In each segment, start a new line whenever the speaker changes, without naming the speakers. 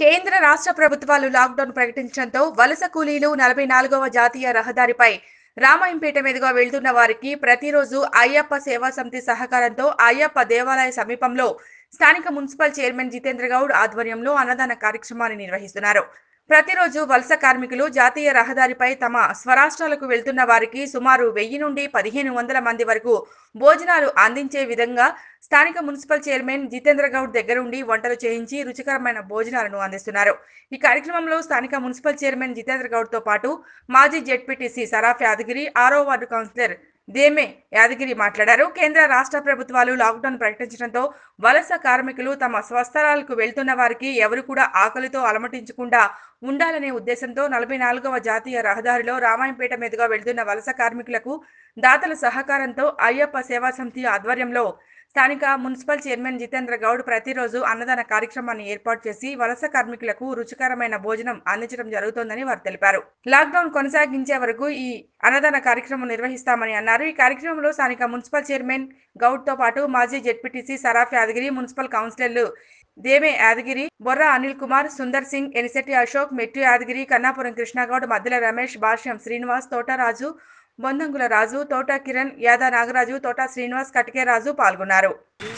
కేంద్ర రాష్ట్ర ప్రభుత్వాలు లాక్డౌన్ ప్రకటించడంతో వలస కూలీలు నలభై నాలుగవ జాతీయ రహదారిపై రామాయంపేట మీదుగా వెళ్తున్న వారికి ప్రతిరోజు అయ్యప్ప సేవా సమితి సహకారంతో అయ్యప్ప దేవాలయ సమీపంలో స్థానిక మున్సిపల్ చైర్మన్ జితేంద్ర గౌడ్ ఆధ్వర్యంలో అన్నదాన కార్యక్రమాన్ని నిర్వహిస్తున్నారు ప్రతిరోజు వలస కార్మికులు జాతీయ రహదారిపై తమ స్వరాష్ట్రాలకు వెళ్తున్న వారికి సుమారు వెయ్యి నుండి పదిహేను వందల మంది వరకు భోజనాలు అందించే విధంగా స్థానిక మున్సిపల్ చైర్మన్ జితేంద్ర గౌడ్ దగ్గరుండి వంటలు చేయించి రుచికరమైన భోజనాలను అందిస్తున్నారు ఈ కార్యక్రమంలో స్థానిక మున్సిపల్ చైర్మన్ జితేంద్ర గౌడ్ తో పాటు మాజీ జెడ్పీటీసీ సరాఫ్ యాదగిరి ఆరో వార్డు కౌన్సిలర్ దేమే యాదగిరి మాట్లాడారు కేంద్ర రాష్ట్ర ప్రభుత్వాలు లాక్డౌన్ ప్రకటించడంతో వలస కార్మికులు తమ స్వస్థలాలకు వెళ్తున్న వారికి ఎవరు కూడా ఆకలితో అలమటించకుండా ఉండాలనే ఉద్దేశంతో నలభై నాలుగవ జాతీయ రహదారిలో రామాయంపేట మీదుగా వెళ్తున్న వలస కార్మికులకు దాతల సహకారంతో అయ్యప్ప సేవా సమితి ఆధ్వర్యంలో స్థానిక మున్సిపల్ చైర్మన్ జితేంద్ర గౌడ్ ప్రతిరోజు అన్నదాన కార్యక్రమాన్ని ఏర్పాటు చేసి వలస కార్మికులకు రుచికరమైన భోజనం అందించడం జరుగుతోందని వారు తెలిపారు లాక్డౌన్ కొనసాగించే వరకు ఈ అన్నదాన కార్యక్రమం నిర్వహిస్తామని అన్నారు ఈ కార్యక్రమంలో స్థానిక మున్సిపల్ చైర్మన్ గౌడ్ తో పాటు మాజీ జెడ్పీటీసీ సరాఫ్ యాదగిరి మున్సిపల్ కౌన్సిలర్లు దేమే యాదగిరి బొర్రా అనిల్ కుమార్ సుందర్ సింగ్ ఎనిశెట్టి అశోక్ మెట్టు యాదగిరి కన్నాపురం కృష్ణగౌడ్ మద్దెల రమేష్ భాష్యం శ్రీనివాస్ తోటరాజు బొందంగుల రాజు తోట కిరణ్ యాదా నాగరాజు తోట శ్రీనివాస్ కటికే రాజు పాల్గొన్నారు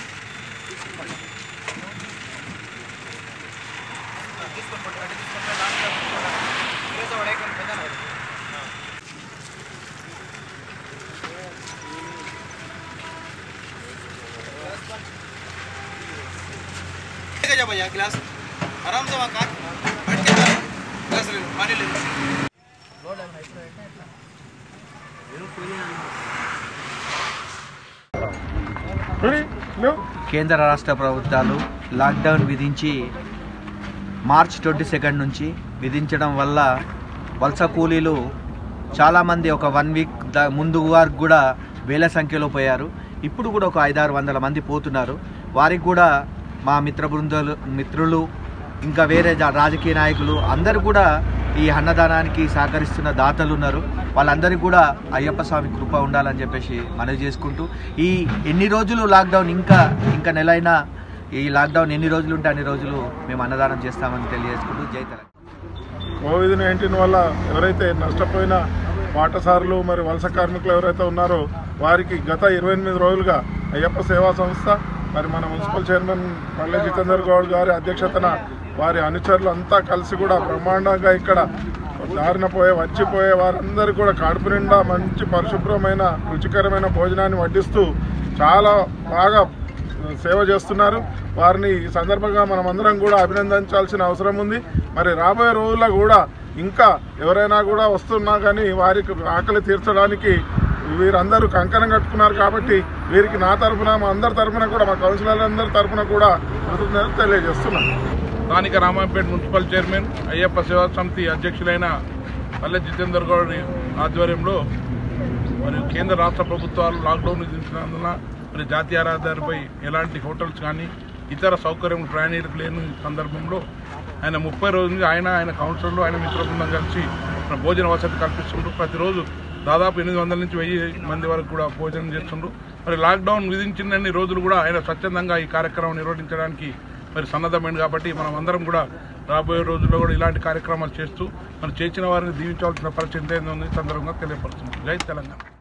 लेके जाओ भैया गिलास आराम से वहाँ काट बैठ के जाओ गिलास ले लो पानी ले लो
కేంద్ర రాష్ట్ర ప్రభుత్వాలు లాక్డౌన్ విధించి మార్చ్ ట్వంటీ సెకండ్ నుంచి విధించడం వల్ల వలస కూలీలు చాలామంది ఒక వన్ వీక్ ద ముందు వరకు కూడా వేల సంఖ్యలో పోయారు ఇప్పుడు కూడా ఒక ఐదారు వందల మంది పోతున్నారు వారికి కూడా మా మిత్ర బృందాలు మిత్రులు ఇంకా వేరే జా- రాజకీయ నాయకులు అందరూ కూడా ఈ అన్నదానానికి సహకరిస్తున్న దాతలు ఉన్నారు వాళ్ళందరికీ కూడా అయ్యప్ప స్వామి కృప ఉండాలని చెప్పేసి మనవి చేసుకుంటూ ఈ ఎన్ని రోజులు లాక్డౌన్ ఇంకా ఇంకా నెలైనా ఈ లాక్డౌన్ ఎన్ని రోజులు ఉంటే అన్ని రోజులు మేము అన్నదానం చేస్తామని తెలియజేసుకుంటూ జై తెలంగాణ
కోవిడ్ నైన్టీన్ వల్ల ఎవరైతే నష్టపోయిన బాటసారులు మరి వలస కార్మికులు ఎవరైతే ఉన్నారో వారికి గత ఇరవై ఎనిమిది రోజులుగా అయ్యప్ప సేవా సంస్థ మరి మన మున్సిపల్ చైర్మన్ పల్లె జితేందర్ గౌడ్ గారి అధ్యక్షతన వారి అనుచరులు అంతా కలిసి కూడా బ్రహ్మాండంగా ఇక్కడ దారిన పోయే వచ్చిపోయే వారందరూ కూడా కడుపు నిండా మంచి పరిశుభ్రమైన రుచికరమైన భోజనాన్ని వడ్డిస్తూ చాలా బాగా సేవ చేస్తున్నారు వారిని ఈ సందర్భంగా మనం అందరం కూడా అభినందించాల్సిన అవసరం ఉంది మరి రాబోయే రోజుల్లో కూడా ఇంకా ఎవరైనా కూడా వస్తున్నా కానీ వారికి ఆకలి తీర్చడానికి వీరందరూ కంకణం కట్టుకున్నారు కాబట్టి వీరికి నా తరఫున మా అందరి తరఫున కూడా మా కౌన్సిలర్లందరి తరఫున కూడా కృతజ్ఞతలు తెలియజేస్తున్నాను
స్థానిక రామాయపేట మున్సిపల్ చైర్మన్ అయ్యప్ప సేవా సమితి అధ్యక్షులైన పల్లె జితేందర్ గౌడ్ ఆధ్వర్యంలో మరియు కేంద్ర రాష్ట్ర ప్రభుత్వాలు లాక్డౌన్ విధించినందున మరి జాతీయ రహదారిపై ఎలాంటి హోటల్స్ కానీ ఇతర సౌకర్యం ప్రయాణికులకు లేని సందర్భంలో ఆయన ముప్పై రోజుల నుంచి ఆయన ఆయన కౌన్సిలర్లు ఆయన మిత్ర బృందం కలిసి మన భోజన వసతి కల్పిస్తుండ్రు ప్రతిరోజు దాదాపు ఎనిమిది వందల నుంచి వెయ్యి మంది వరకు కూడా భోజనం చేస్తుండ్రు మరి లాక్డౌన్ విధించినన్ని రోజులు కూడా ఆయన స్వచ్ఛందంగా ఈ కార్యక్రమం నిర్వహించడానికి మరి సన్నద్ధమైంది కాబట్టి మనం అందరం కూడా రాబోయే రోజుల్లో కూడా ఇలాంటి కార్యక్రమాలు చేస్తూ మనం చేసిన వారిని దీవించవలసిన పరిస్థితి ఏందో ఈ సందర్భంగా తెలియపరుస్తుంది జై తెలంగాణ